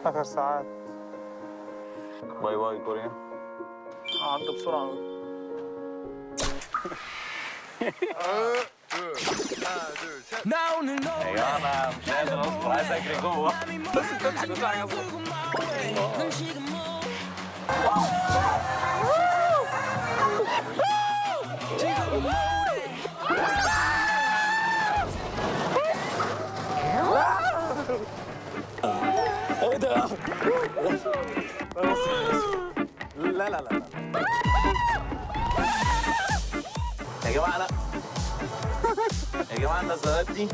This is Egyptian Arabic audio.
اخر ساعات باي باي كوريا عدى بسرعه ايوه انا مش قادر اصبر عايز اجري جوه بس انت مش كل حاجه ايه ده؟ لا لا لا لا يا جماعه لا يا جماعه النزلات دي